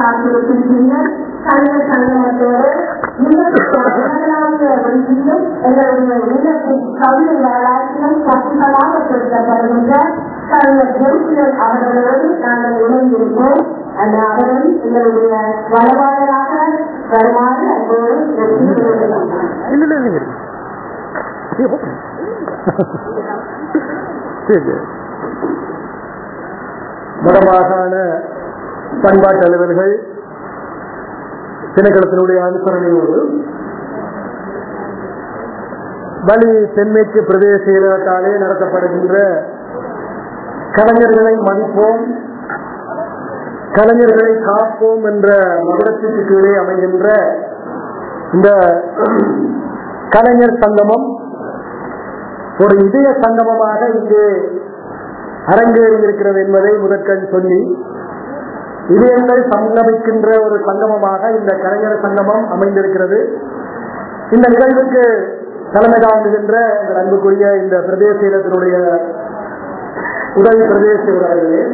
ஆசிரியர் கலைஞர் சங்கமத்தோடு உலகளாவிய வெளியிலும் எங்களுடைய உலகின் கவிதை வரலாற்றிலும் சக்திகளாக செலுத்தப்படுகின்ற கலைஞர் ஜெயிசியர் அவர்களோடு நாங்கள் இணைந்திருப்போம் அந்த அவரும் எங்களுடைய வளவாளராக வருமாறு அன்போடு நன்றி இல்ல இல்ல இல்ல ஐயோ. சரி வடமாகாண பண்பாட்டு அலுவலர்கள் திணைக்களத்தினுடைய அனுசரணையோடு வலி தென்மேற்கு பிரதேச செயலகத்தாலே நடத்தப்படுகின்ற கலைஞர்களை மதிப்போம் கலைஞர்களை காப்போம் என்ற மதுரத்திற்கு கீழே அமைகின்ற இந்த கலைஞர் சங்கமம் ஒரு இதய சங்கமமாக இங்கே அரங்கேறி இருக்கிறது என்பதை முதற்கண் சொல்லி இதயங்கள் சங்கமிக்கின்ற ஒரு சங்கமமாக இந்த கலைஞர் சங்கமம் அமைந்திருக்கிறது இந்த நிகழ்வுக்கு தலைமை தாங்குகின்ற எங்கள் அன்புக்குரிய இந்த பிரதேச இடத்தினுடைய உதவி பிரதேச உறவுகளே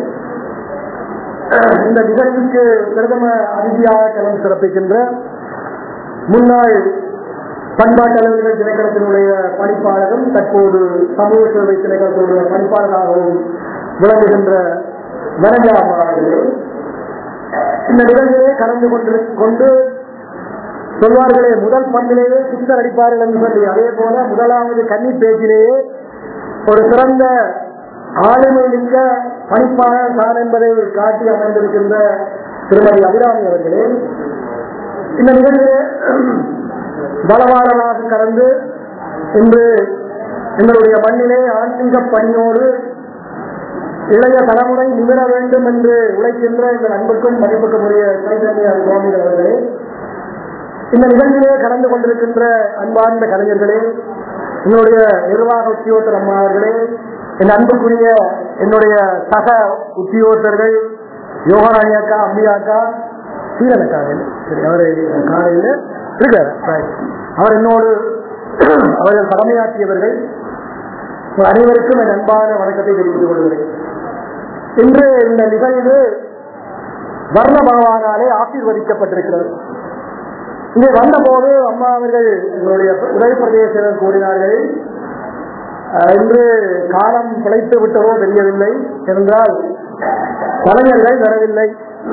இந்த நிகழ்வுக்கு பிரதம அதிதியாக களம் சிறப்பிக்கின்ற முன்னாள் பண்பாட்டு அலுவலர்கள் திணைக்களத்தினுடைய பணிப்பாளரும் தற்போது சமூக சேவை திணைக்களத்தினுடைய பணிப்பாளராகவும் விளங்குகின்ற வரஞ்சாம் அவர்களே இந்த நிகழ்விலே கலந்து கொண்டு கொண்டு சொல்வார்களே முதல் பண்பிலேயே சித்தர் அடிப்பார்கள் என்று சொல்லி அதே போல முதலாவது கன்னி பேச்சிலேயே ஒரு சிறந்த ஆளுமை மிக்க பணிப்பாளர் தான் என்பதை காட்டி அமர்ந்திருக்கின்ற திருமதி அபிராமி அவர்களே இந்த நிகழ்விலே பலவாளராக கலந்து இன்று எங்களுடைய மண்ணிலே ஆன்மீக பணியோடு இளைய தலைமுறை நிமிர வேண்டும் என்று உழைக்கின்ற எங்கள் அன்புக்கும் மதிப்புக்கும் உரிய சைதன்ய சுவாமிகள் அவர்களே இந்த நிகழ்ச்சியிலே கலந்து கொண்டிருக்கின்ற அன்பார்ந்த கலைஞர்களே என்னுடைய நிர்வாக உத்தியோகத்தர் அம்மா அவர்களே என் அன்புக்குரிய என்னுடைய சக உத்தியோகத்தர்கள் யோகராணி அக்கா அம்பியா அக்கா சீரன் அக்கா சரி அவர் காலையில் இருக்காரு right. அவர் என்னோடு அவர்கள் கடமையாற்றியவர்கள் உங்கள் அனைவருக்கும் என் அன்பான வணக்கத்தை தெரிவித்துக் கொள்கிறேன் இன்று இந்த நிகழ்வு வர்ண பகவானாலே ஆசீர்வதிக்கப்பட்டிருக்கிறது இங்கே வந்தபோது அம்மா அவர்கள் எங்களுடைய உதவி பிரதேசம் கூறினார்கள் அஹ், இன்று காலம் பிழைத்து விட்டதோ தெரியவில்லை என்றால் கலைஞர்கள் வரவில்லை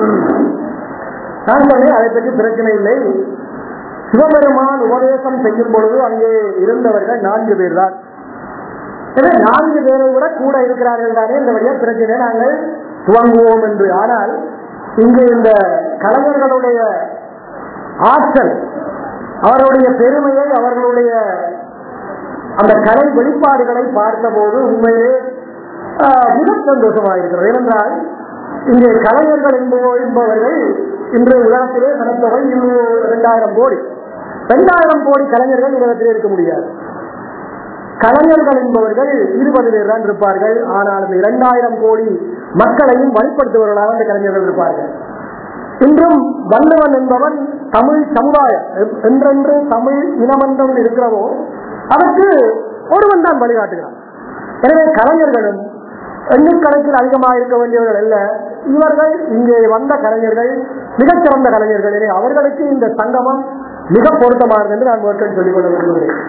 நான் சொன்னேன் அதை பற்றி பிரச்சனை இல்லை சிவபெருமான் உபதேசம் செய்யும் பொழுது அங்கே இருந்தவர்கள் நான்கு பேர் தான் எனவே நான்கு பேரை விட கூட இருக்கிறார்கள் தானே இந்த வழியா பிரச்சனை நாங்கள் துவங்குவோம் என்று ஆனால் இங்கு இந்த கலைஞர்களுடைய ஆற்றல் அவர்களுடைய பெருமையை அவர்களுடைய அந்த கலை வெளிப்பாடுகளை பார்த்தபோது உண்மையிலே ஆஹ், மிக சந்தோஷமாக இருக்கிறது ஏனென்றால் இங்கே கலைஞர்கள் என்பவ- என்பவர்கள் இன்று உலகத்திலே சனத்தொகை இரண்டாயிரம் கோடி இரண்டாயிரம் கோடி கலைஞர்கள் உலகத்திலே இருக்க முடியாது கலைஞர்கள் என்பவர்கள் இருபது பேர் தான் இருப்பார்கள் ஆனால் அந்த இரண்டாயிரம் கோடி மக்களையும் வழிபடுத்துபவர்களாக அந்த கலைஞர்கள் இருப்பார்கள் இன்றும் வல்லவன் என்பவன் தமிழ் சமுதாயம் எ- என்றென்று தமிழ் இனமன்றம் இருக்கிறதோ அதற்கு ஒருவன் தான் வழிகாட்டுகிறான் எனவே கலைஞர்களும் எண்ணிக்கணக்கில் அதிகமாக இருக்க வேண்டியவர்கள் அல்ல இவர்கள் இங்கே வந்த கலைஞர்கள் மிகச்சிறந்த கலைஞர்கள் எனவே அவர்களுக்கு இந்த சங்கமம் மிக பொருத்தமானது என்று நான் முதற்கண் சொல்லிக் கொள்ள விரும்புகிறேன்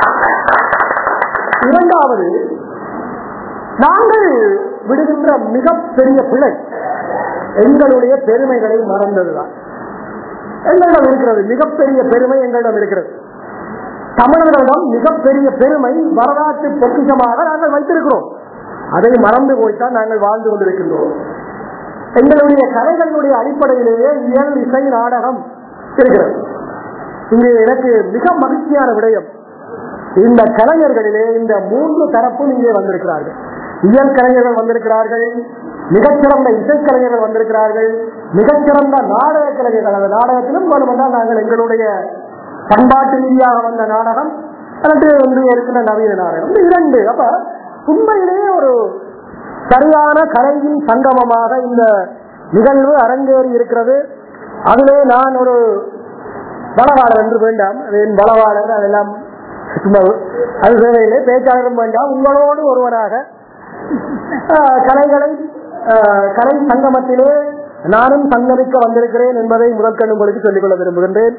இரண்டாவது நாங்கள் விடுகின்ற மிகப்பெரிய பிழை எங்களுடைய பெருமைகளை மறந்ததுதான் எங்களிடம் இருக்கிறது மிகப்பெரிய பெருமை எங்களிடம் இருக்கிறது தமிழர்களிடம் மிகப்பெரிய பெருமை வரலாற்று பொக்கிஷமாக நாங்கள் வைத்திருக்கிறோம் அதை மறந்து போய்த்தான் நாங்கள் வாழ்ந்து கொண்டிருக்கின்றோம் எங்களுடைய கலைகளுடைய அடிப்படையிலேயே இயல் இசை நாடகம் இருக்கிறது இங்கே எனக்கு மிக மகிழ்ச்சியான விடயம் இந்த கலைஞர்களிலே இந்த மூன்று தரப்பும் இங்கே வந்திருக்கிறார்கள் இயல் கலைஞர்கள் வந்திருக்கிறார்கள் மிகச்சிறந்த இசைக்கலைஞர்கள் வந்திருக்கிறார்கள் மிகச்சிறந்த நாடக கலைஞர்கள் அந்த நாடகத்திலும் வேணுமென்றால் நாங்கள் எங்களுடைய பண்பாட்டு ரீதியாக வந்த நாடகம் அல்லது வந்து இருக்கிற நவீன நாடகம் இந்த இரண்டு அப்ப உண்மையிலேயே ஒரு சரியான கலையின் சங்கமமாக இந்த நிகழ்வு அரங்கேறி இருக்கிறது அதிலே நான் ஒரு பலவாளர் என்று வேண்டாம் அது என் பலவாளர் அதெல்லாம் சும்மா அது தேவையில்லை பேச்சாளரும் வேண்டாம் உங்களோடு ஒருவராக ஆஹ், கலைகளை ஆஹ், கலை சங்கமத்திலே நானும் சங்கமிக்க வந்திருக்கிறேன் என்பதை முதற்கண் உங்களுக்கு சொல்லிக் கொள்ள விரும்புகின்றேன்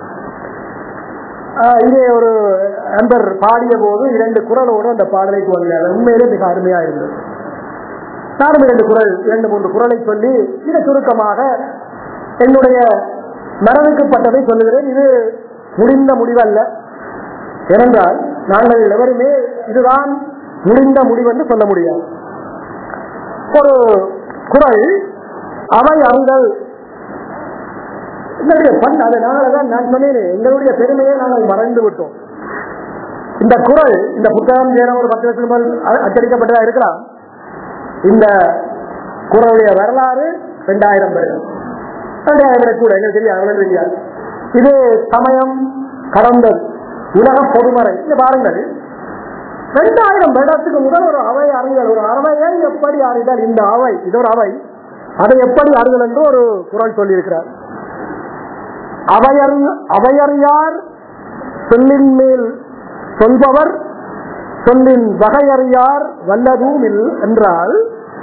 ஆஹ் இங்கே ஒரு அன்பர் பாடிய போது இரண்டு குரலோடு அந்த பாடலை துவங்கினார் உண்மையிலே மிக அருமையா இருந்தது நானும் இரண்டு குரல் இரண்டு மூன்று குரலை சொல்லி மிக சுருக்கமாக என்னுடைய மரணிக்கப்பட்டதை சொல்லுகிறேன் இது முடிந்த முடிவல்ல ஏனென்றால் நாங்கள் எவருமே இதுதான் முடிந்த முடிவென்று சொல்ல முடியாது ஒரு குரல் அவை அறிதல் எங்களுடைய பண் அதனாலதான் நான் சொன்னேன் எங்களுடைய பெருமையை நாங்கள் மறந்து விட்டோம் இந்த குரல் இந்த புத்தகம் ஏன்னா ஒரு பத்து லட்சம் ரூபாய் அ- அச்சடிக்கப்பட்டதா இருக்கலாம் இந்த குரலுடைய வரலாறு ரெண்டாயிரம் பேர் ரெண்டாயிரம் பேர் கூட எங்களுக்கு தெரியாது அவ்வளவு தெரியாது இது சமயம் கடந்தது உலக பொதுமறை இங்க பாருங்கள் ரெண்டாயிரம் வருடத்துக்கு முதல் ஒரு அவை அறிதல் ஒரு அவையை எப்படி அறிதல் இந்த அவை இது ஒரு அவை அதை எப்படி அறிதல் என்று ஒரு குரல் சொல்லியிருக்கிறார் அவையறி அவையறியார் சொல்லின் மேல் சொல்பவர் சொல்லின் வகையறியார் வல்லதூமில் என்றால்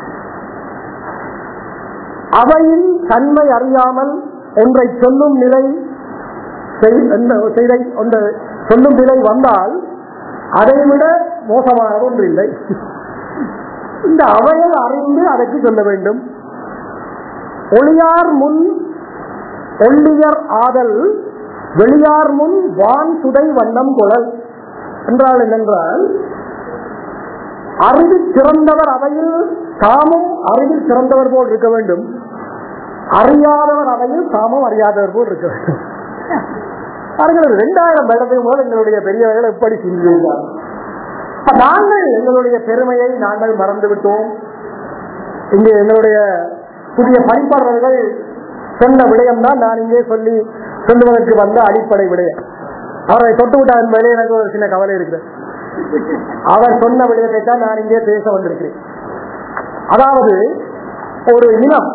அவையின் தன்மை அறியாமல் ஒன்றை சொல்லும் நிலை செய்- எந்த- செய்தை ஒன்றை சொல்லும் நிலை வந்தால் அதைவிட மோசமானது ஒன்று இல்லை இந்த அவையை அறிந்து அதற்கு சொல்ல வேண்டும் ஒளியார் முன் ஒள்ளியர் ஆதல் வெளியார் முன் வான் சுடை வண்ணம் குழல் என்றால் என்னென்றால் அறிவில் சிறந்தவர் அவையில் தாமும் அறிவில் சிறந்தவர் போல் இருக்க வேண்டும் அறியாதவர் அவையில் தாமும் அறியாதவர் போல் இருக்க வேண்டும் பாருங்கள் இரண்டாயிரம் வருடத்துக்கு முதல் எங்களுடைய பெரியவர்கள் எப்படி சிந்தித்தார் நாங்கள் எங்களுடைய பெருமையை நாங்கள் மறந்து விட்டோம் இங்கே எங்களுடைய புதிய பணிப்பாளர்கள் சொன்ன விடயம் தான் நான் இங்கே சொல்லி சொல்லுவதற்கு வந்த அடிப்படை விடயம் அவரை தொட்டு விட்டார் என்பதிலே எனக்கு ஒரு சின்ன கவலை இருக்கிறது அவர் சொன்ன விடயத்தை தான் நான் இங்கே பேச வந்திருக்கிறேன் அதாவது ஒரு இனம்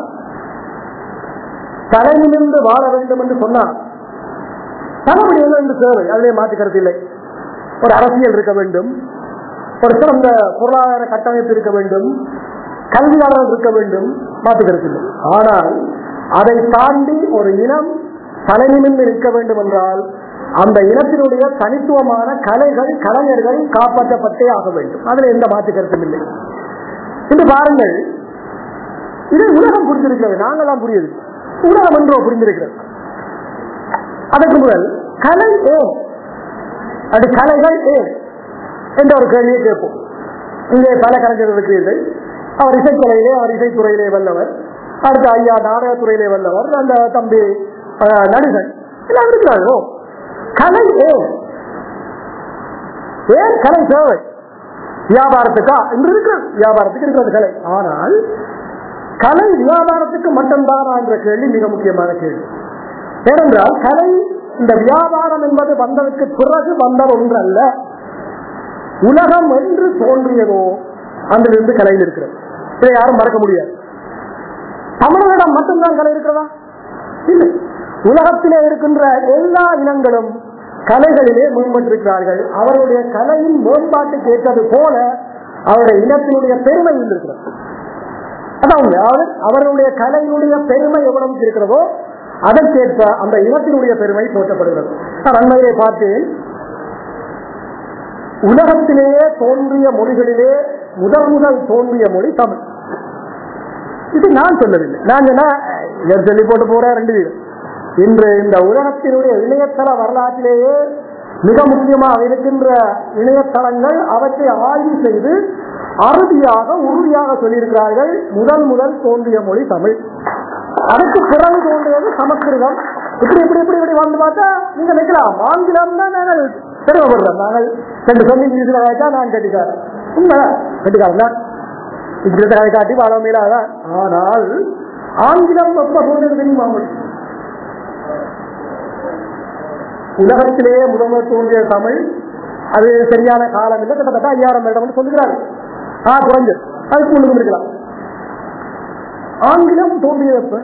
தலை நிமிர்ந்து வாழ வேண்டும் என்று சொன்னார் தலைமுடிகள் என்று தேவை அதிலே மாற்று கருத்து இல்லை ஒரு அரசியல் இருக்க வேண்டும் ஒரு சிறந்த பொருளாதார கட்டமைப்பு இருக்க வேண்டும் கல்வியாளர்கள் இருக்க வேண்டும் மாற்று கருத்து இல்லை ஆனால் அதை தாண்டி ஒரு இனம் தலை நிமிர்ந்து இருக்க வேண்டும் என்றால் அந்த இனத்தினுடைய தனித்துவமான கலைகள் கலைஞர்கள் காப்பாற்றப்பட்டே ஆக வேண்டும் அதுல எந்த மாற்று கருத்தும் இல்லை இன்று பாருங்கள் இது உலகம் புரிந்திருக்கிறது நாங்களாம் புரியுது உலகம் என்றோ புரிந்திருக்கிறது அதற்கு முதல் கலை ஏன் அது கலைகள் ஏன் என்ற ஒரு கேள்வியை கேட்போம் இங்கே பல கலைஞர்கள் இருக்கிறீர்கள் அவர் இசைக்கலையிலே அவர் இசைத்துறையிலே வல்லவர் அடுத்த ஐயா நாடகத்துறையிலே வல்லவர் அந்த தம்பி அஹ், நடிகன் எல்லாம் இருக்கிறார்களோ கலை ஏன் ஏன் கலை தேவை வியாபாரத்துக்கா என்று இருக்கிறது வியாபாரத்துக்கு இருக்கிறது கலை ஆனால் கலை வியாபாரத்துக்கு மட்டும்தானா என்ற கேள்வி மிக முக்கியமான கேள்வி ஏனென்றால் கலை இந்த வியாபாரம் என்பது வந்ததற்கு பிறகு வந்த ஒன்று அல்ல உலகம் என்று தோன்றியதோ அதிலிருந்து கலையில் இருக்கிறது இதை யாரும் மறக்க முடியாது தமிழரிடம் மட்டும்தான் கலை இருக்கிறதா இல்லை உலகத்திலே இருக்கின்ற எல்லா இனங்களும் கலைகளிலே மேம்பட்டிருக்கிறார்கள் அவருடைய கலையின் மேம்பாட்டுக்கு ஏற்றது போல அவருடைய இனத்தினுடைய பெருமை இருக்கிறது அதான் உண்மை. அதாவது அவர்களுடைய கலையினுடைய பெருமை எவ்வளவு இருக்கிறதோ அதற்கேற்ப அந்த இனத்தினுடைய பெருமை போற்றப்படுகிறது நான் அண்மையிலே பார்த்தேன் உலகத்திலேயே தோன்றிய மொழிகளிலே முதல் முதல் தோன்றிய மொழி தமிழ் இது நான் சொல்லவில்லை நான் சொன்னா இவர் சொல்லி போட்டு போற ரெண்டு வீதம் இன்று இந்த உலகத்தினுடைய இணையதள வரலாற்றிலேயே மிக முக்கியமாக இருக்கின்ற இணையதளங்கள் அவற்றை ஆய்வு செய்து அறுதியாக உறுதியாக சொல்லியிருக்கிறார்கள் முதல் முதல் தோன்றிய மொழி தமிழ் அதுக்கு பிறகு தோன்றியது சமஸ்கிருதம் இப்படி இப்படி இப்படி இப்படி வந்து பார்த்தா நீங்க நினைக்கலாம் ஆங்கிலம் தான் நாங்கள் பெருமைப்படுறோம் நாங்கள் ரெண்டு சொல்லி இங்கிலீஷ்ல காய்ச்சா நான் கட்டிக்காரன் உண்மை கட்டிக்காரன் தான் இங்கிலீஷ்ல கதை காட்டி வாழ மேலாதான் ஆனால் ஆங்கிலம் எப்ப தோன்றது தெரியுமா உங்களுக்கு உலகத்திலேயே முதல்வர் தோன்றிய தமிழ் அது சரியான காலம் இல்லை கிட்டத்தட்ட ஐயாயிரம் வருடம் சொல்லுகிறார்கள் ஆ குறைஞ்சது அதுக்கு முன்னுக்கு இருக்கலாம் ஆங்கிலம் தோன்றியது எப்ப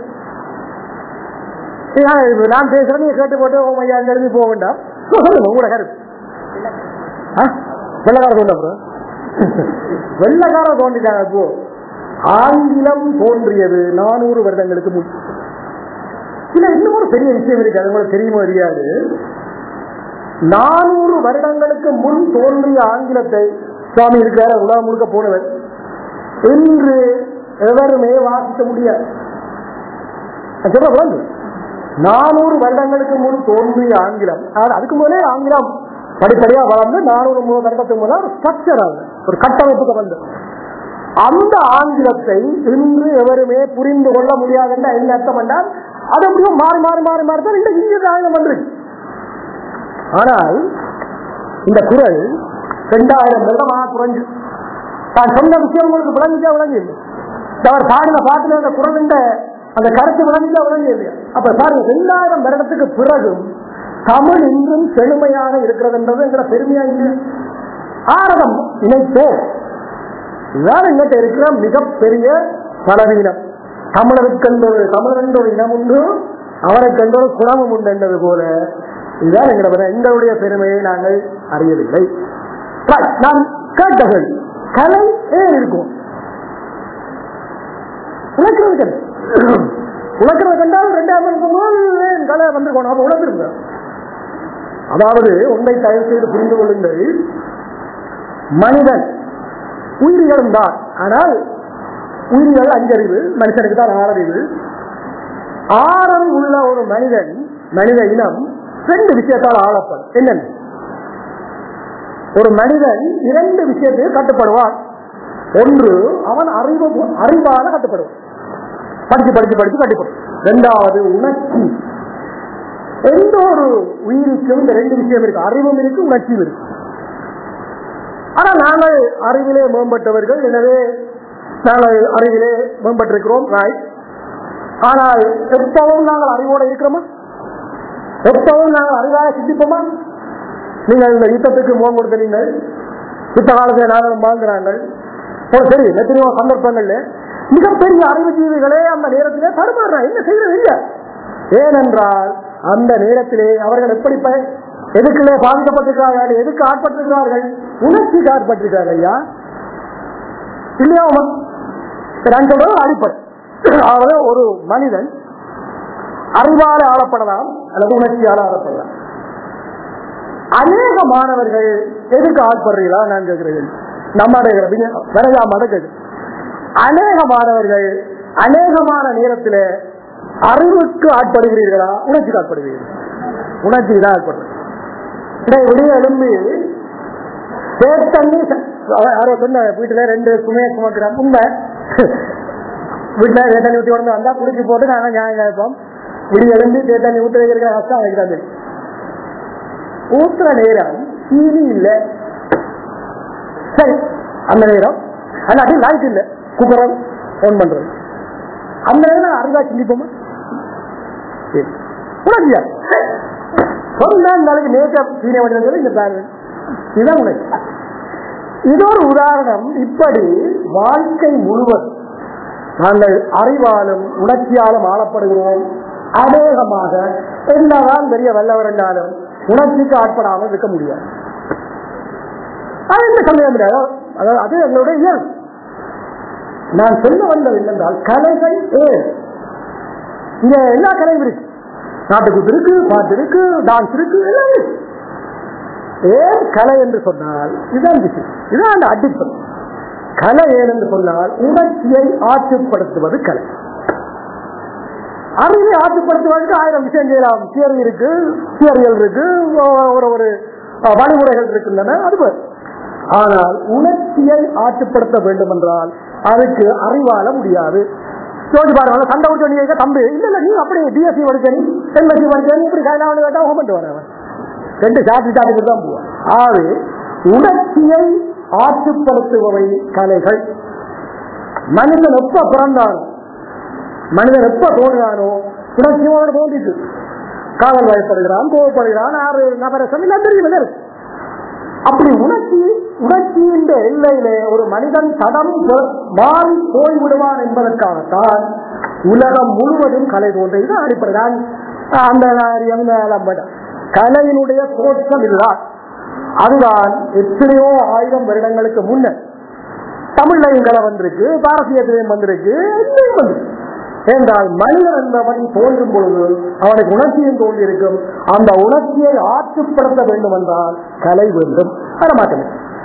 ஏன் இப்ப நான் பேசுறேன் நீங்க கேட்டு போட்டு ஓ ஐயா எழுதி போக வேண்டாம் சொல்லுங்க உங்களோட கருத்து ஆ? வெள்ளக்கார தோண்ட அப்புறம் வெள்ளக்கார தோண்டிட்டாங்க இப்போ ஆங்கிலம் தோன்றியது நானூறு வருடங்களுக்கு முன் இல்ல இன்னும் ஒரு பெரிய விஷயம் இருக்கு அது உங்களுக்கு தெரியுமோ தெரியாது நானூறு வருடங்களுக்கு முன் தோன்றிய ஆங்கிலத்தை சுவாமி இருக்கிறார் உலகம் முழுக்க போனவர் இன்று எவருமே வாசிக்க முடியாது நான் சொல்ல விளங்கு. நானூறு வருடங்களுக்கு முன் தோன்றிய ஆங்கிலம் அது அதுக்கு முதலே ஆங்கிலம் படிப்படியா வளர்ந்து நானூறு மூணு வருடத்துக்கு முதல்ல ஒரு ஸ்ட்ரக்சர் ஆகுது ஒரு கட்டமைப்புக்கு வந்து அந்த ஆங்கிலத்தை இன்று எவருமே புரிந்து கொள்ள முடியாது என்ற என்ன அர்த்தம் என்றால் அது எப்படியோ மாறி மாறி மாறி மாறி தான் இந்த இந்திய ஆங்கிலம் வந்துருக்கு ஆனால் இந்த குரல் ரெண்டாயிரம் வருடமாக குறைஞ்சு தான் சொன்ன விஷயம் உங்களுக்கு விளங்கிச்சா விளங்கி இல்லை அவர் பாடின பாட்டுல அந்த குரல் அந்த கருத்து விளங்கிச்சா விளங்கி இல்லையா அப்ப பாருங்க ரெண்டாயிரம் வருடத்துக்கு பிறகும் தமிழ் இன்றும் செழுமையாக இருக்கிறதுன்றது எங்களை பெருமையா இல்லையா ஆரதம் இணைப்போம் இதுதான் எங்கிட்ட இருக்கிற மிகப்பெரிய பலவீனம் தமிழருக்கு ஒரு தமிழர் என்ற ஒரு இனம் உண்டு அவருக்கு என்ற ஒரு குணமும் உண்டு என்பது போல இதுதான் எங்களோட எங்களுடைய பெருமையை நாங்கள் அறியவில்லை Right, நான் கேட்டகள் கலை ஏன் இருக்கும் உழைக்கிறது கலை உழைக்கிறது கண்டால் ரெண்டாயிரம் வருஷம் போது ஏன் கலை வந்திருக்கணும் அப்ப உழைச்சிருங்க அதாவது உண்மை தயவு செய்து புரிந்து கொள்ளுங்கள் மனிதன் உயிரிகளும் தான் ஆனால் உயிரிகள் அஞ்சறிவு மனுஷனுக்கு தான் ஆறறிவு ஆறறிவு உள்ள ஒரு மனிதன் மனித இனம் ரெண்டு விஷயத்தால் ஆளப்படும் என்னென்ன ஒரு மனிதன் இரண்டு விஷயத்தில் கட்டுப்படுவான் ஒன்று அவன் அறிவு அறிவால கட்டுப்படுவான் படிச்சு படிச்சு படிச்சு கட்டுப்படும் இரண்டாவது உணர்ச்சி எந்த ஒரு உயிருக்கும் இந்த ரெண்டு விஷயம் இருக்கு அறிவும் இருக்கு உணர்ச்சியும் இருக்கு ஆனா நாங்கள் அறிவிலே மேம்பட்டவர்கள் எனவே நாங்கள் அறிவிலே மேம்பட்டிருக்கிறோம் ராய் ஆனால் எப்பவும் நாங்கள் அறிவோட இருக்கிறோமா எப்பவும் நாங்கள் அறிவாக சிந்திப்போமா நீங்கள் இந்த யுத்தத்துக்கு முகம் கொடுத்த நீங்கள் யுத்த காலத்தில் நாங்கள் வாழ்கிறாங்கள் ஓ சரி எத்தனையோ சந்தர்ப்பங்கள்ல மிகப்பெரிய அறிவு ஜீவிகளே அந்த நேரத்திலே தடுமாறுறாங்க என்ன செய்யறது இல்ல ஏனென்றால் அந்த நேரத்திலே அவர்கள் எப்படி ப- எதுக்குள்ளே பாதிக்கப்பட்டிருக்கிறார்கள் எதுக்கு ஆட்பட்டிருக்கிறார்கள் உணர்ச்சிக்கு ஆட்பட்டிருக்கிறார்கள் ஐயா இல்லையா உமா? நான் சொல்றது அடிப்படை அதாவது ஒரு மனிதன் அறிவால ஆளப்படலாம் அல்லது உணர்ச்சியால ஆளப்படலாம் அநேக மாணவர்கள் எதுக்கு ஆட்படுறீங்களா நான் கேட்கிறேன் நம்ம விரையா மத கேட்கு அநேக மாணவர்கள் அநேகமான நேரத்தில் அறிவுக்கு ஆட்படுகிறீர்களா உணர்ச்சிக்கு ஆட்படுகிறீர்களா உணர்ச்சிக்கு தான் ஆட்படுறேன் வெளியே எழும்பி தேத்தண்ணி யாரோ சொன்ன வீட்டுல ரெண்டு சுமையை சுமக்கிறாங்க உண்மை வீட்டுல தேத்தண்ணி ஊற்றி உடனே வந்தா குளிச்சு போட்டு நாங்க நியாயம் கேட்போம் விடிய எழுந்து தேத்தண்ணி ஊற்றி வைக்கிற கஷ்டம் வைக்கிறாங்க ஊத்துற நேரம் சீனி இல்ல சரி அந்த நேரம் அல்லாட்டி லைட் இல்ல குக்கரம் போன் பண்றது அந்த நேரம் அறிவா சிந்திப்போமா சரி. உணர்ச்சியா சொன்ன நாளைக்கு மேக்கப் சீனை வடிவம் இந்த பிளான் இதுதான் உணர்ச்சி இது ஒரு உதாரணம் இப்படி வாழ்க்கை முழுவதும் நாங்கள் அறிவாலும் உணர்ச்சியாலும் ஆளப்படுகிறோம் அநேகமாக என்னதான் பெரிய வல்லவர் என்றாலும் உணர்ச்சிக்கு ஆட்படாமல் இருக்க முடியாது அது என்ன சந்தேகம் இல்லை அதாவது அது எங்களுடைய இயல்பு நான் சொல்ல வந்தது என்னென்றால் கலைகள் ஏன் இங்க எல்லா கலையும் இருக்கு நாட்டுக்கூத்து இருக்கு பாட்டு இருக்கு டான்ஸ் இருக்கு எல்லாம் இருக்கு ஏன் கலை என்று சொன்னால் இதுதான் விஷயம் இதுதான் அந்த அடிப்படை கலை ஏன் என்று சொன்னால் உணர்ச்சியை ஆற்றுப்படுத்துவது கலை அறிவை ஆற்றுப்படுத்துவதற்கு ஆயிரம் விஷயம் செய்யலாம் தியரி இருக்கு தியரியல் இருக்கு ஒரு ஒரு அஹ், வழிமுறைகள் இருக்கின்றன அது போல. ஆனால் உணர்ச்சியை ஆற்றுப்படுத்த வேண்டும் என்றால் அதுக்கு அறிவால முடியாது யோசி பாருங்க சண்டை விட்டு நீங்க தம்பி இல்ல இல்ல நீ அப்படி பிஎஸ்சி படிச்ச நீ எம்எஸ்சி படிச்ச நீ இப்படி கையில கேட்டா ஹோமெண்ட் வரவன் ரெண்டு சாத்தி சாத்திட்டு தான் போவான் ஆறு உணர்ச்சியை ஆற்றுப்படுத்துபவை கலைகள் மனிதன் எப்ப பிறந்தானோ மனிதன் எப்ப தோன்றானோ உணர்ச்சியோடு தோன்றிட்டு காதல் வயப்படுகிறான் கோவப்படுகிறான் ஆறு நபரசம் எல்லாம் தெரியும் இருக்கு அப்படி உணர்ச்சி உணர்ச்சியின் எல்லையிலே ஒரு மனிதன் தடம் பெ- மாறி போய்விடுவான் என்பதற்காகத்தான் உலகம் முழுவதும் கலை தோன்றியது அடிப்படை நான் அந்த நாரியம் இந்த லம்படம். கலையினுடைய தோற்றம் இதுதான் அதுதான் எத்தனையோ ஆயிரம் வருடங்களுக்கு முன்னர் தமிழ்லையும் கலை வந்திருக்கு பாரசீகத்திலையும் வந்திருக்கு எங்கேயும் வந்திருக்கு என்றால் மனிதன் என்பவன் தோன்றும் பொழுது அவனுக்கு உணர்ச்சியும் தோன்றி இருக்கும் அந்த உணர்ச்சியை ஆற்றுப்படுத்த வேண்டும் என்றால் கலை வேண்டும் அதை மாட்டேன்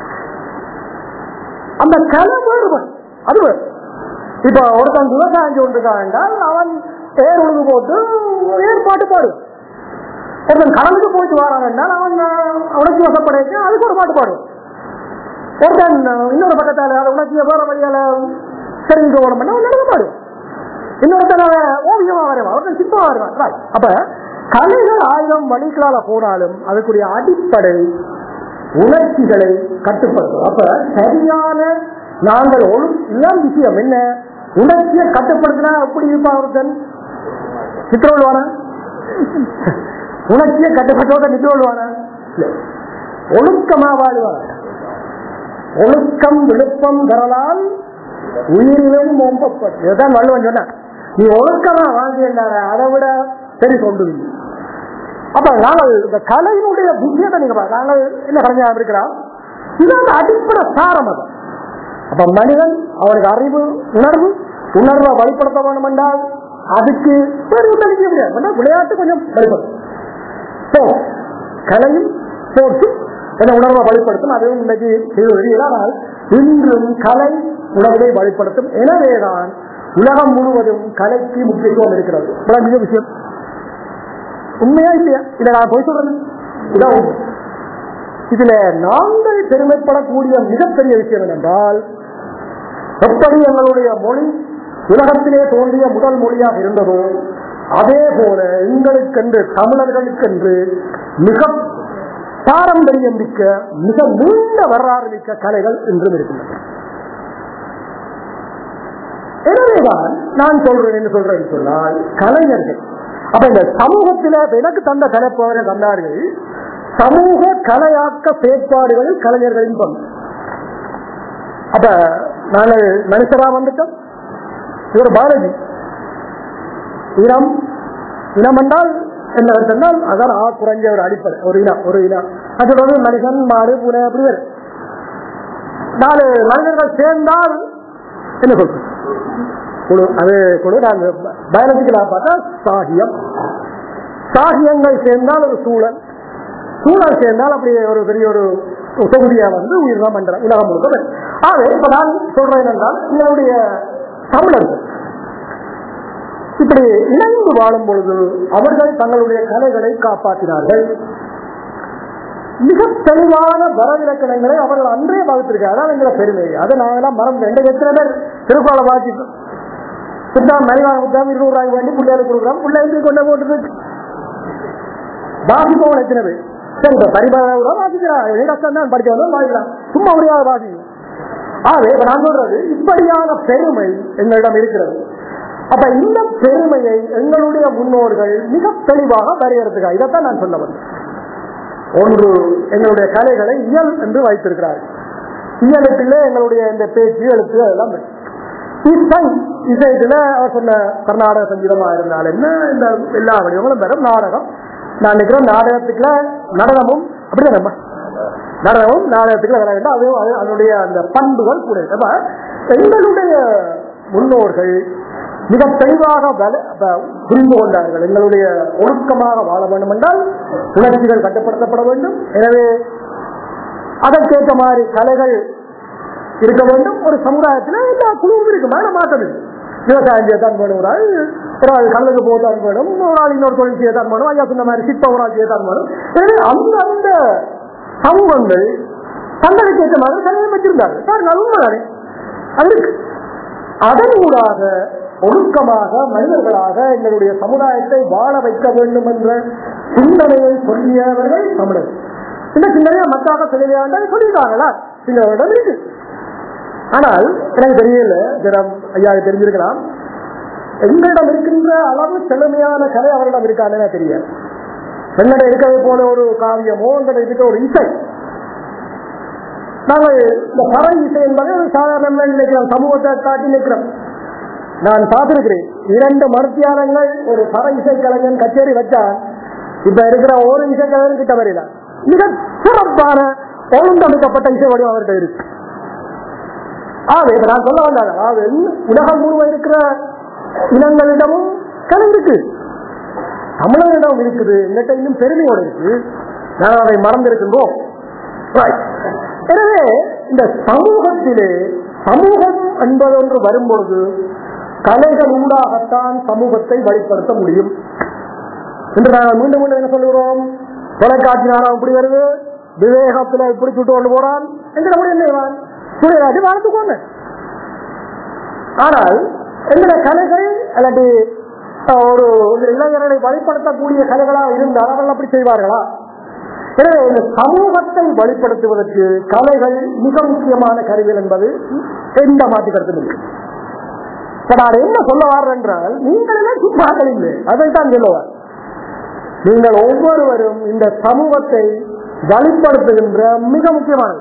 அந்த கலை வேறுபடும் அது வேறு இப்ப ஒருத்தன் விவசாயம் கொண்டிருக்கான் என்றால் அவன் ஏர் உழுது போட்டு ஏற்பாட்டு பாடுவான் ஒருத்தன் கடலுக்கு போயிட்டு வரான் என்றால் அவன் உணர்ச்சி வசப்படைக்க அதுக்கு ஒரு பாட்டு பாடுவான் ஒருத்தன் இன்னொரு பக்கத்தால அதை உணர்ச்சியை வேற வழியால தெரிஞ்சு ஓடம் பண்ண நடந்து பாடுவான் இன்னொருத்தன் ஓவியமா வரைவான் ஒருத்தன் சிற்பமா வருவான் Right. அப்ப கலைகள் ஆயிரம் வழிகளால போனாலும் அதுக்குரிய அடிப்படை உணர்ச்சிகளை கட்டுப்படுத்தும் அப்ப சரியான நாங்கள் ஒழு இதான் விஷயம் என்ன உணர்ச்சியை கட்டுப்படுத்தினா எப்படி இருப்பான் ஒருத்தன் சித்திரவானா உணர்ச்சியை கட்டுப்படுத்த நித்திரவானா ஒழுக்கமா வாழ்வான் ஒழுக்கம் விழுப்பம் தரலால் உயிரிலும் ஒம்பப்பட்டு இதுதான் வள்ளுவன் சொன்னான் நீ ஒழுக்கமா வாழ்ந்தா அதை விட சரி கொண்டு அப்ப நாங்கள் இந்த கலையினுடைய விஷயத்தை நீங்க பாருங்க நாங்கள் என்ன கலைஞா இருக்கிறோம் இது அந்த அடிப்படை சாரம் அது அப்ப மனிதன் அவனுக்கு அறிவு உணர்வு உணர்வை வழிபடுத்த வேண்டும் என்றால் அதுக்கு பேர் உதவிக்க முடியாது விளையாட்டு கொஞ்சம் வழிபடும் So, கலையும் ஸ்போர்ட்ஸும் கொஞ்சம் உணர்வை வழிபடுத்தும் அதுவும் இன்னைக்கு ஆனால் இன்றும் கலை உணர்வை வழிபடுத்தும் எனவேதான் உலகம் முழுவதும் கலைக்கு முக்கியத்துவம் இருக்கிறது இதான் மிக விஷயம் உண்மையா இல்லையா இதை நான் போய் சொல்றது இதான் உண்மை இதுல நாங்கள் பெருமைப்படக்கூடிய மிகப்பெரிய விஷயம் என்னென்றால் எப்படி எங்களுடைய மொழி உலகத்திலே தோன்றிய முதல் மொழியாக இருந்ததோ அதே போல எங்களுக்கென்று தமிழர்களுக்கென்று மிக பாரம்பரியம் மிக்க மிக நீண்ட வரலாறு மிக்க கலைகள் இன்றும் இருக்கின்றன எனவேதான் நான் சொல்றேன் என்ன சொல்றேன் சொன்னால் கலைஞர்கள் அப்ப இந்த சமூகத்தில எனக்கு தந்த தலைப்பவரை தந்தார்கள் சமூக கலையாக்க செயற்பாடுகளில் கலைஞர்களின் பங்கு அப்ப நாங்கள் மனுஷரா வந்துட்டோம் இவர் பாரதி இனம் இனம் என்றால் என்ன சொன்னால் அதான் ஆ குறைஞ்ச ஒரு அடிப்படை ஒரு இனம் ஒரு இனம் அது வந்து மனுஷன் மாடு பூனை அப்படி வரும் நாலு மனிதர்கள் சேர்ந்தால் என்ன சொல்றது குழு அது குழு நாங்கள் பயாலஜிக்கலா பார்த்தா சாகியம் சாகியங்கள் சேர்ந்தால் ஒரு சூழல் சூழல் சேர்ந்தால் அப்படி ஒரு பெரிய ஒரு தொகுதியா வந்து உயிரினம் மண்டலம் உலகம் முழுக்க ஆகவே இப்ப நான் சொல்றேன் என்றால் எங்களுடைய தமிழர்கள் இப்படி இணைந்து வாழும் பொழுது அவர்கள் தங்களுடைய கலைகளை காப்பாற்றினார்கள் மிக தெளிவான வரவிலக்கணங்களை அவர்கள் அன்றே வகுத்திருக்காங்க அதான் எங்களை பெருமை அதை நாங்களாம் மறந்து எந்த எத்தனை பேர் திருக்குறளை வாசிப்போம் புத்தகம் மறைவாக புத்தகம் இருநூறு ரூபாய் வேண்டி பிள்ளைகளுக்கு கொடுக்குறோம் பிள்ளைகளுக்கு கொண்டு போட்டு வாசிப்பவன் எத்தனை பேர் சரி இப்ப பரிபாக வாசிக்கிறான் கஷ்டம் தான் படிக்க வந்தோம் வாசிக்கலாம் சும்மா முடியாத வாசிக்கும் ஆகவே இப்ப நான் சொல்றது இப்படியான பெருமை எங்களிடம் இருக்கிறது அப்ப இந்த பெருமையை எங்களுடைய முன்னோர்கள் மிக தெளிவாக வரையறுத்துக்காக இதைத்தான் நான் சொல்ல வந்தேன் ஒன்று எங்களுடைய கலைகளை இயல் என்று வைத்திருக்கிறார்கள் இயலுக்குள்ளே எங்களுடைய இந்த பேச்சு எழுத்து அதெல்லாம் வரும். இசை இசைக்குள்ள அவர் சொன்ன கர்நாடக சங்கீதமா இருந்தால் என்ன இந்த எல்லா வடிவங்களும் வரும் நாடகம் நான் நினைக்கிறேன் நாடகத்துக்குள்ள நடனமும் அப்படிதான் நம்ம நடனமும் நாடகத்துக்குள்ள வர வேண்டும் அதுவும் அது- அதனுடைய அந்த பண்புகள் கூட இருக்கு. அப்ப எங்களுடைய முன்னோர்கள் மிக தெளிவாக வல- ப- புரிந்து கொண்டார்கள் எங்களுடைய ஒழுக்கமாக வாழ வேண்டும் என்றால் உணர்ச்சிகள் கட்டுப்படுத்தப்பட வேண்டும் எனவே அதற்கேற்ற மாதிரி கலைகள் இருக்க வேண்டும் ஒரு சமுதாயத்தில் எல்லா குழுவும் இருக்கு மேல மாற்றம் இருக்கு விவசாயம் செய்யத்தான் வேணும் ஒரு ஆள் ஒரு ஆள் கடலுக்கு போகத்தான் வேணும் ஒரு ஆள் இன்னொரு தொழில் செய்யத்தான் வேணும் ஐயா சொன்ன மாதிரி சிற்ப ஒரு ஆள் செய்யத்தான் வேணும் எனவே அந்த அந்த சமூகங்கள் தங்களுக்கு ஏற்ற மாதிரி கலையை வச்சிருந்தார்கள் பாருங்க அது உண்மைதானே அது இருக்கு அதன் ஊடாக ஒழுக்கமாக மனிதர்களாக எங்களுடைய சமுதாயத்தை வாழ வைக்க வேண்டும் என்ற சிந்தனையை சொல்லியவர்கள் தமிழர் இந்த சிந்தனையை மக்காக தெளிவாக சொல்லியிருக்காங்களா சிங்களவரிடம் இருக்கு ஆனால் எனக்கு தெரியல தினம் ஐயா தெரிஞ்சிருக்கலாம் எங்களிடம் இருக்கின்ற அளவு செழுமையான கலை அவரிடம் இருக்கான்னு தெரியாது எங்களிடம் இருக்கிறது போல ஒரு காவியமோ எங்களிடம் இருக்கிற ஒரு இசை நாங்கள் இந்த பறை இசை என்பது ஒரு சாதாரண நினைக்கிறோம் சமூகத்தை காட்டி நிற்கிறோம் நான் பார்த்திருக்கிறேன் இரண்டு மருத்துவங்கள் ஒரு பற இசை கலைஞன் கச்சேரி வச்சால் இப்ப இருக்கிற ஒரு இசை கலைஞன் கிட்ட வரையில மிக சிறப்பான ஒழுங்கமைக்கப்பட்ட இசை வடிவம் அவர்கிட்ட இருக்கு ஆவே இப்ப நான் சொல்ல வந்தாங்க ஆவே உலகம் முழுவதும் இருக்கிற இனங்களிடமும் கலை இருக்கு தமிழர்களிடம் இருக்குது எங்கிட்ட இன்னும் பெருமையோடு இருக்கு நாங்கள் அதை மறந்திருக்கின்றோம் Right. எனவே இந்த சமூகத்திலே சமூகம் என்பது ஒன்று வரும்பொழுது கலைகள் ஊடாகத்தான் சமூகத்தை வழிப்படுத்த முடியும் என்று நாங்கள் மீண்டும் மீண்டும் என்ன சொல்லுகிறோம் தொலைக்காட்சி நாடகம் இப்படி வருது விவேகத்துல இப்படி சுட்டு கொண்டு போறான் எங்களை கூட என்ன செய்வான் சூரியராஜ் வாழ்த்துக்கோங்க ஆனால் எங்களை கலைகள் அல்லது அஹ், ஒரு ஒரு இளைஞர்களை வழிப்படுத்தக்கூடிய கலைகளாக இருந்தால் அவர்கள் அப்படி செய்வார்களா எனவே இந்த சமூகத்தை வழிப்படுத்துவதற்கு கலைகள் மிக முக்கியமான கருவிகள் என்பது எந்த மாற்று கருத்தும் இல்லை இப்ப நான் என்ன சொல்ல வாரேன் என்றால் நீங்களே சுற்றாக்கள் இல்லை அதை தான் சொல்லுவார் நீங்கள் ஒவ்வொருவரும் இந்த சமூகத்தை வழிப்படுத்துகின்ற மிக முக்கியமானது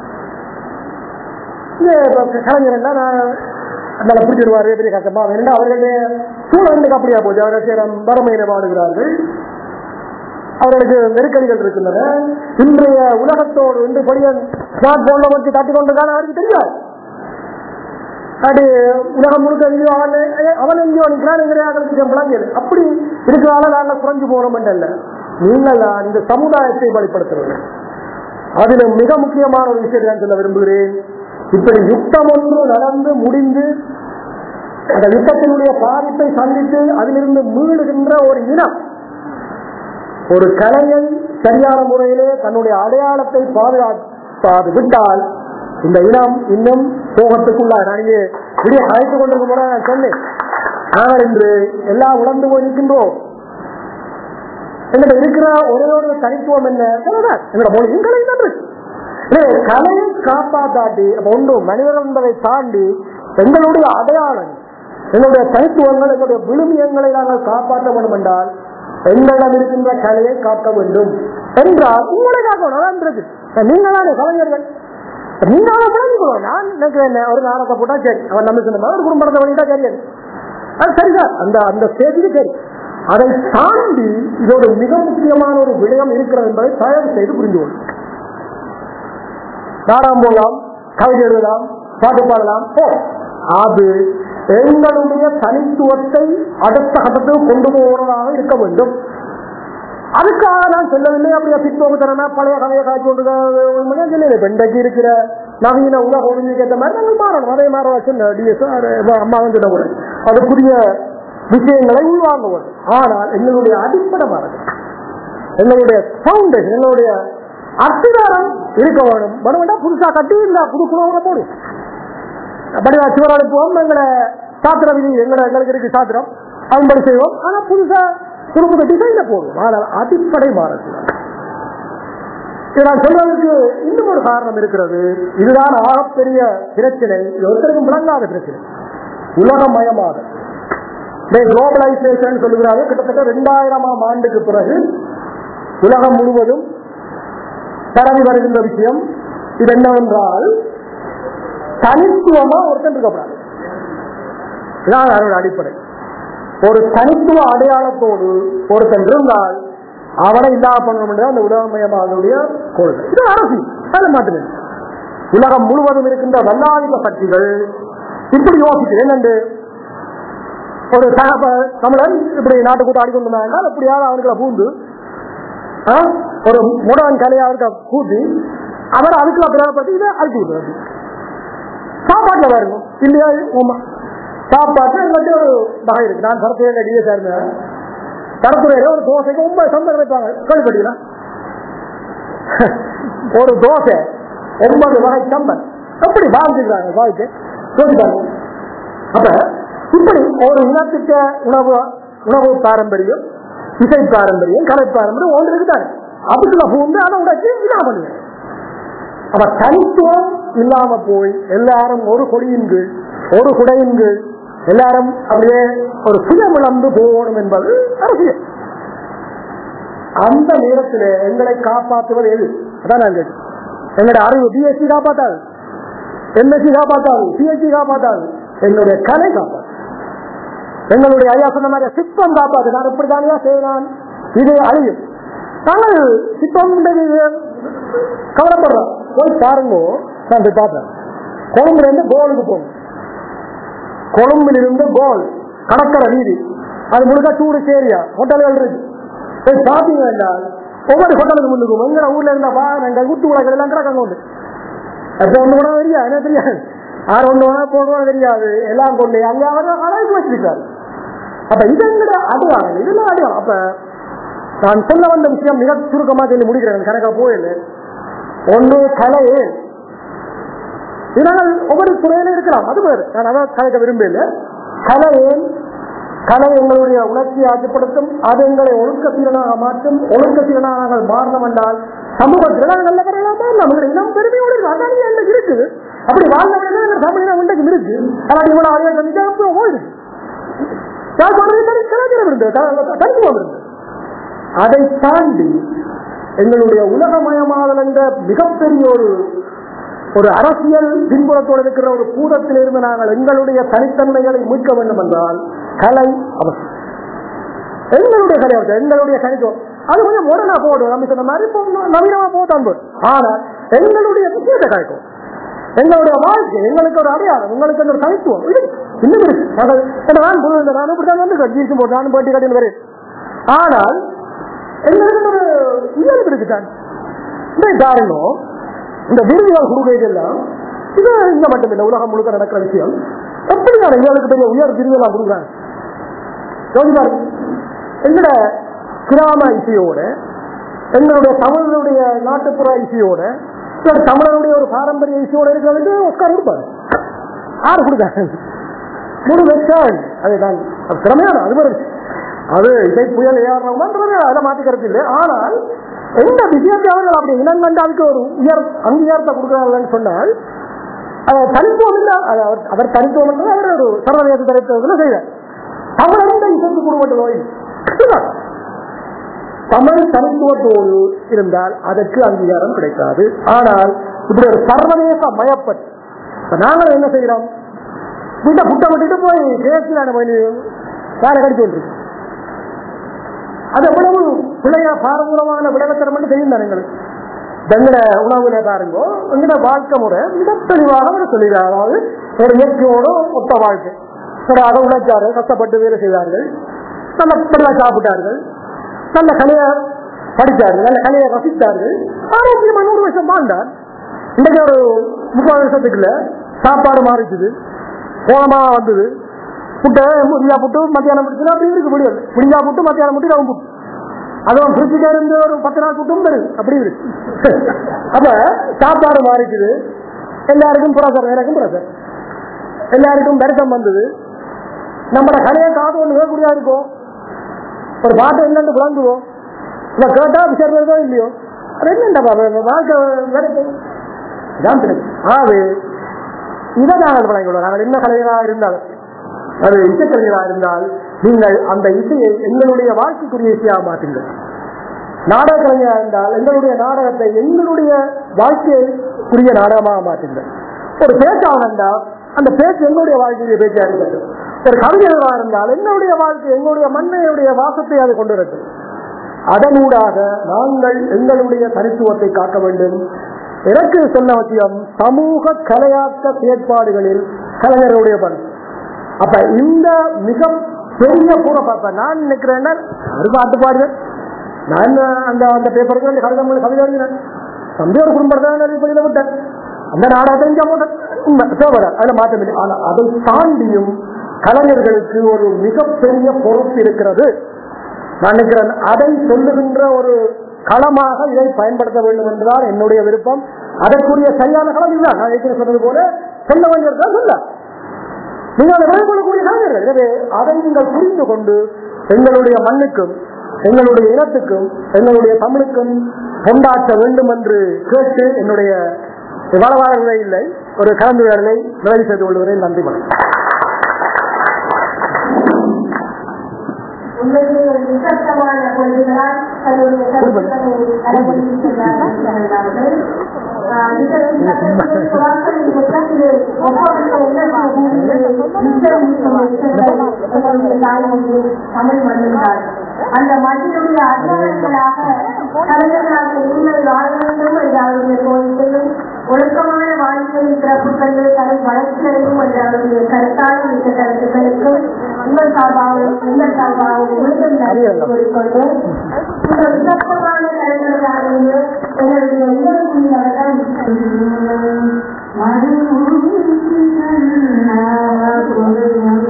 இந்த இப்ப கலைஞர் எல்லாம் நான் அதனால பிடிச்சிருவாரு பெரிய கஷ்டமா வேண்டாம் அவர்களுடைய சூழலுக்கு அப்படியா போச்சு அவர்கள் வறுமையில வாடுகிறார்கள் அவர்களுக்கு நெருக்கடிகள் இருக்கின்றன இன்றைய உலகத்தோடு இன்று படியன் ஸ்மார்ட் போன்ல வச்சு காட்டிக் கொண்டிருக்கான அவருக்கு தெரியாது அது உலகம் முழுக்க எங்கேயோ அவன் அவன் எங்கேயோ நிற்கிறான் எங்களுக்கு சம்பளம் கேளு அப்படி இருக்கிறால நாங்கள் குறைஞ்சு போனோம் அல்ல நீங்கள் தான் இந்த சமுதாயத்தை வழிப்படுத்துறது அதுல மிக முக்கியமான ஒரு விஷயத்தை நான் சொல்ல விரும்புகிறேன் இப்படி யுத்தம் ஒன்று நடந்து முடிந்து அந்த யுத்தத்தினுடைய பாதிப்பை சந்தித்து அதிலிருந்து மீளுகின்ற ஒரு இனம் ஒரு கலைஞன் சரியான முறையிலே தன்னுடைய அடையாளத்தை பாதுகாப்பாது விட்டால் இந்த இனம் இன்னும் சோகத்துக்குள்ளா நான் இங்கே விடிய அழைத்துக் கொண்டிருக்கும் போது நான் சொன்னேன் நாங்கள் இன்று எல்லாம் உணர்ந்து போய் இருக்கின்றோம் எங்கிட்ட இருக்கிற ஒரே ஒரு தனித்துவம் என்ன அவ்வளவுதான். எங்களோட மொழி எங்களை தான் இருக்கு. எனவே கலையை காப்பாத்தாட்டி அப்ப ஒன்று மனிதர்கள் என்பதை தாண்டி எங்களுடைய அடையாளம் எங்களுடைய தனித்துவங்கள் எங்களுடைய விழுமியங்களை நாங்கள் காப்பாற்ற வேண்டும் என்றால் எங்களிடம் இருக்கின்ற கலையை காக்க வேண்டும் என்றால் உங்களை காக்கணும் அதான் இருக்கு நீங்க தானே கலைஞர்கள் நீங்க அதை விளங்கிக்கணும் நான் நினைக்கிறேன் என்ன, ஒரு நாடகத்தை போட்டா சரி அவன் நம்ம சொன்ன மாதிரி ஒரு குடும்பத்தை பண்ணிட்டா சரி அது. அது சரிதான் அந்த அந்த ஸ்டேஜுக்கு சரி அதை தாண்டி இதோட மிக முக்கியமான ஒரு விடயம் இருக்கிறது என்பதை தயவு செய்து புரிந்து கொள்ளும் நாடகம் போடலாம் கவிதை எழுதலாம் பாட்டு பாடலாம் போ அது எங்களுடைய தனித்துவத்தை அடுத்த கட்டத்துக்கு கொண்டு போவதாக இருக்க வேண்டும் அதுக்காக நான் சொல்லவில்லை அப்படியே பிற்போக்குத்தனமா பழைய கதையை காய்ச்சி கொண்டு சொல்லலை பெண்டைக்கு இருக்கிற நவீன உலக ஒழுங்குக்கு ஏற்ற மாதிரி நாங்கள் மாறணும் அதே மாதிரி சொன்ன டிஎஸ் அம்மா வந்து சொன்ன கூட அதுக்குரிய விஷயங்களை உள்வாங்குவோம் ஆனால் எங்களுடைய அடிப்படை மாறது எங்களுடைய ஃபவுண்டேஷன் எங்களுடைய அத்திவாரம் இருக்க வேணும் வேணுமெண்டா புதுசா கட்டி இல்ல புது குழுவை போடும் அப்படி சிவர் அனுப்புவோம் எங்களை சாத்திர விதி எங்களை எங்களுக்கு இருக்கு சாத்திரம் அதன்படி செய்வோம் ஆனா புதுசா குடும்பத்தை டிசைன்ல போடுவோம் ஆனால் அடிப்படை மாறக்கூடாது இது நான் சொல்றதுக்கு இன்னும் ஒரு காரணம் இருக்கிறது இதுதான் ஆகப்பெரிய பிரச்சனை இது ஒருத்தருக்கும் விளங்காத பிரச்சனை உலகமயமாக குளோபலைசேஷன் சொல்லுகிறார்கள் கிட்டத்தட்ட ரெண்டாயிரமாம் ஆண்டுக்கு பிறகு உலகம் முழுவதும் பரவி வருகின்ற விஷயம் இது என்னவென்றால் தனித்துவமா ஒருத்தன் இருக்கக்கூடாது இதான் அதோட அடிப்படை ஒரு தனித்துவ அடையாளத்தோடு ஒருத்தன் இருந்தால் அவனை இல்லாம பண்ணணும் அந்த உலகமயமானுடைய கொள்கை இது அரசியல் அதை மாற்றுங்க உலகம் முழுவதும் இருக்கின்ற வல்லாதிப சக்திகள் இப்படி யோசிக்கிறேன் என்னண்டு ஒரு சக தமிழன் இப்படி நாட்டுக்கூட்ட ஆடிக்கொண்டு இருந்தால் எப்படியாவது அவனுக்குள்ள பூந்து ஆ, ஒரு முடவன் கலையை அவருக்கு கூட்டி அவர் அதுக்குள்ள பிரயோகப்பட்டு இதை அழுத்தி விடுறது சாப்பாட்டுல பாருங்க இல்லையா ஆமா சாப்பாட்டு எங்கள்கிட்ட ஒரு வகை இருக்கு நான் சரத்துறையில டிஎஸ் இருந்தேன் சரத்துறையில ஒரு தோசைக்கு ஒன்பது சம்பளம் வைப்பாங்க கேள்விப்பட்டீங்களா ஒரு தோசை ஒன்பது வகை சம்பல் எப்படி வாழ்ந்துக்கிறாங்க வாழ்க்கை யோசிப்பாங்க அப்ப இப்படி ஒரு இனத்திட்ட உணவு உணவு பாரம்பரியம் இசை பாரம்பரியம் கலை பாரம்பரியம் ஒன்று இருக்குதாங்க அதுக்குள்ள பூந்து அதை உடைச்சு இதா பண்ணுவேன் அப்ப தனித்துவம் இல்லாம போய் எல்லாரும் ஒரு கொடியின் கீழ் ஒரு குடையின் கீழ் எல்லாரும் அப்படியே ஒரு சுயமிழந்து போகணும் என்பது அரசியல் அந்த நேரத்தில் எங்களை காப்பாற்றுவது எது அதான் நான் கேட்டேன் எங்களுடைய அறிவு பிஎஸ்சி காப்பாத்தாது எம்எஸ்சி காப்பாத்தாது பிஎஸ்சி காப்பாத்தாது எங்களுடைய கலை காப்பாற்று எங்களுடைய ஐயா சொன்ன மாதிரி சிற்பம் காப்பாது நான் இப்படிதானியா செய்யலாம் இது அழியும் நாங்கள் சிற்பம் கவலைப்படுறோம் போய் பாருங்க நான் போய் பார்த்தேன் கொழும்புல இருந்து கோலுக்கு போகும் கொழும்பில் இருந்து கோல் கடற்கரை வீதி அது முழுக்க டூரிஸ்ட் ஏரியா ஹோட்டல்கள் இருக்கு போய் ஷாப்பிங் வேண்டாம் ஒவ்வொரு ஹோட்டலுக்கு முன்னுக்கும் எங்கட ஊர்ல இருந்தா பா நாங்க குத்து உலகம் எல்லாம் கிடக்காங்க உண்டு அப்ப ஒண்ணு வேணா தெரியாது என்ன தெரியாது ஆறு ஒண்ணு வேணா போடுவோம் தெரியாது எல்லாம் கொண்டு அங்க அவர் அழகு வச்சிருக்காரு அப்ப இது எங்கட அடையாளம் இதெல்லாம் அடையாளம் அப்ப நான் சொல்ல வந்த விஷயம் மிக சுருக்கமா சொல்லி முடிக்கிறேன் கணக்கா போயில ஒன்று கலையே இதனால் ஒவ்வொரு துறையில இருக்கலாம் அது வேறு நான் அதான் கலைக்க விரும்பல கலை ஏன் கலை எங்களுடைய உணர்ச்சியை ஆட்சிப்படுத்தும் அது எங்களை ஒழுக்க சீரனாக மாற்றும் ஒழுக்க சீரனாக நாங்கள் மாறணும் என்றால் சமூகத்தில் நாங்கள் நல்லவர்களாக நம்மளுடைய இனம் பெருமையோடு இருக்கு அதான் எனக்கு இருக்குது அப்படி வாழ்ந்தவர்கள் எங்கள் தமிழினம் இன்றைக்கும் இருக்கு ஆனால் இவ்வளவு அதைய சந்திச்சா போயிருக்கு நான் சொல்றது தனி கலாச்சாரம் இருந்தது த- தனித்துவம் இருந்தது அதை தாண்டி எங்களுடைய உலகமயமாதல் என்ற மிகப்பெரிய ஒரு ஒரு அரசியல் பின்புலத்தோடு இருக்கிற ஒரு பூதத்தில் இருந்து நாங்கள் எங்களுடைய தனித்தன்மைகளை மீட்க வேண்டும் என்றால் கலை அவசியம் எங்களுடைய கலை அவசியம் எங்களுடைய தனித்துவம் அது கொஞ்சம் உடனே போடும் நம்ம சொன்ன மாதிரி இப்போ நவீனமா போதான் போடும் ஆனால் எங்களுடைய விஷயத்தை கிடைக்கும் எங்களுடைய வாழ்க்கை எங்களுக்கு ஒரு அடையாளம் உங்களுக்கு ஒரு தனித்துவம் இது இன்னும் இருக்கு நாங்கள் ஏன்னா நான் புது இந்த நானும் இப்படிதான் வந்து ஜீசு போட்டு நானும் போட்டி கட்டின்னு வரேன் ஆனால் எங்களுக்கு ஒரு இயல்பு இருக்குதான் இந்த காரணம் இந்த விருதுகள் கொடுக்கையெல்லாம் இது இங்க மட்டும் இல்லை உலகம் முழுக்க நடக்கிற விஷயம் எப்படி நான் எங்களுக்கு பெரிய உயர் விருதுலாம் கொடுக்குறாங்க யோசிப்பாரு எங்களோட கிராம இசையோட எங்களுடைய தமிழருடைய நாட்டுப்புற இசையோட இல்ல தமிழருடைய ஒரு பாரம்பரிய இசையோட இருக்கிறவங்க ஒஸ்கார் கொடுப்பாரு யாரு கொடுக்காரு முழு வெச்சாள் அது நான் அது திறமையான அது ஒரு அது இசை புயல் ஏறணும்ன்றது அதை மாற்றிக்கிறது இல்லை ஆனால் எந்த விஷயத்தை அவர்கள் அப்படி இனங்கண்டாவுக்கு ஒரு உயர் அங்கீகாரத்தை கொடுக்கிறார்கள்னு சொன்னால் அது தனித்துவம் இல்லை அது அவர் அவர் தனித்துவம் என்றது அவர் ஒரு சர்வதேச தனித்துவத்தில் செய்தார் தமிழ் இந்த இசைக்கு குடும்பத்தில் நோய் தமிழ் தனித்துவத்தோடு இருந்தால் அதற்கு அங்கீகாரம் கிடைக்காது ஆனால் இப்படி ஒரு சர்வதேச மயப்பட்டு இப்ப நாங்கள் என்ன செய்யறோம் விட்ட புட்ட விட்டுட்டு போய் பேசலான போய் வேலை கடிச்சு கொண்டிருக்கோம் அது எவ்வளவு பிள்ளைய பாரம்பரியமான விடவத்தரம் மட்டும் தெரியும் தான் எங்களுக்கு எங்கட உணவுல பாருங்க எங்கட வாழ்க்கை முறை மிக தெளிவாக அவர் சொல்லிடுறார் அதாவது ஒரு இயற்கையோட ஒத்த வாழ்க்கை ஒரு அதை உழைச்சாரு கஷ்டப்பட்டு வேலை செய்தார்கள் நல்ல படிவா சாப்பிட்டார்கள் நல்ல கலையை படித்தார்கள் நல்ல கலையை ரசித்தார்கள் ஆரோக்கியமா நூறு வருஷம் வாழ்ந்தார் இன்றைக்கு ஒரு முப்பது வருஷத்துக்குள்ள சாப்பாடு மாறிச்சுது கோலமா வந்தது புட்டை முடிஞ்சா புட்டு மத்தியானம் பிடிச்சா அப்படி இருக்கு முடியாது முடிஞ்சா புட்டு மத்தியானம் புட்டு ரவம் புட்டு அதுவும் பிரிட்ஜில இருந்து ஒரு பத்து நாள் புட்டும் வருது அப்படி இருக்கு அப்ப சாப்பாடு மாறிக்குது எல்லாருக்கும் புரசர் எனக்கும் புரசர் எல்லாருக்கும் வருத்தம் வந்தது நம்மளோட கலையை காது ஒன்று கேட்கக்கூடியா இருக்கும் ஒரு பாட்டு என்னன்னு விளங்குவோம் இல்ல கேட்டா விஷயம் வருதோ இல்லையோ அது என்னண்டா வாழ்க்கை வேற இதான் பிரச்சனை. ஆகவே இதை நாங்கள் வழங்கிவிடுவோம் நாங்கள் என்ன கலைஞராக இருந்தாலும் அது இசைக்கலைஞராக இருந்தால் நீங்கள் அந்த இசையை எங்களுடைய வாழ்க்கைக்குரிய இசையாக மாற்றுங்கள் நாடக கலைஞராக இருந்தால் எங்களுடைய நாடகத்தை எங்களுடைய வாழ்க்கைக்குரிய நாடகமாக மாற்றுங்கள் ஒரு பேச்சாளர் இருந்தால் அந்த பேச்சு எங்களுடைய வாழ்க்கையுடைய பேச்சாக இருக்கட்டும் ஒரு கவிஞராக இருந்தால் எங்களுடைய வாழ்க்கை எங்களுடைய மண்ணையுடைய வாசத்தை அது கொண்டு வரட்டும் அதனூடாக நாங்கள் எங்களுடைய தனித்துவத்தை காக்க வேண்டும் எனக்கு சொன்ன விஷயம் சமூக கலையாக்க செயற்பாடுகளில் கலைஞருடைய பங்கு அப்ப இந்த மிக பெரிய பூரப்ப நான் நினைக்கிறேன்னா அது பாட்டு பாடுங்க நான் அந்த அந்த பேப்பருக்கு அந்த கடிதம் கவிதை எழுதினேன் தம்பி ஒரு குடும்பத்தை வெளியில விட்டேன் அந்த நாடகத்தை இங்கே போட்டேன் உண்மை தேவை அதுல மாற்றம் இல்லை ஆனா அதை தாண்டியும் கலைஞர்களுக்கு ஒரு மிகப்பெரிய பொறுப்பு இருக்கிறது நான் நினைக்கிறேன் அதை சொல்லுகின்ற ஒரு களமாக இதை பயன்படுத்த வேண்டும் என்றுதான் என்னுடைய விருப்பம் அதற்குரிய சரியான களம் இல்லை நான் ஏற்கனவே சொன்னது போல சொல்ல வேண்டியிருக்கால் சொல்ல நீங்கள் அதை மேற்கொள்ளக்கூடிய கலைஞர்கள் எனவே அதை நீங்கள் புரிந்து கொண்டு எங்களுடைய மண்ணுக்கும் எங்களுடைய இனத்துக்கும் எங்களுடைய தமிழுக்கும் கொண்டாற்ற வேண்டும் என்று கேட்டு என்னுடைய வளவாளர்களை இல்லை ஒரு கலந்துரையாடலை நிறைவு செய்து கொள்கிறேன் நன்றி வணக்கம் உண்மையிலே ஒரு நிசப்தமான கொள்கைகளால் தன்னுடைய கருத்துக்களை அனுமதிக்கிறார்கள் தமிழ் மண்ணின்றார் அந்த மண்ணினுடைய அடையாளங்களாக கலைஞர்களாக நீங்கள் வாழ வேண்டும் என்று அவருடைய கோரிக்கையை ஒழுக்கமான வாழ்க்கையின் சிறப்புகளை தலை வளர்ச்சியடையும் என்ற அவருடைய கருத்தால் மிக்க கருத்துக்களுக்கும் உங்கள் சார்பாகவும் உங்கள் சார்பாகவும் மீண்டும் நன்றி கூறிக்கொண்டு இந்த விசேஷமான கருத்துக்களானது எங்களுடைய இயற்கையினர்கள்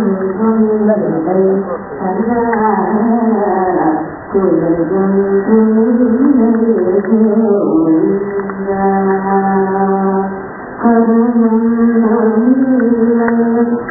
மறு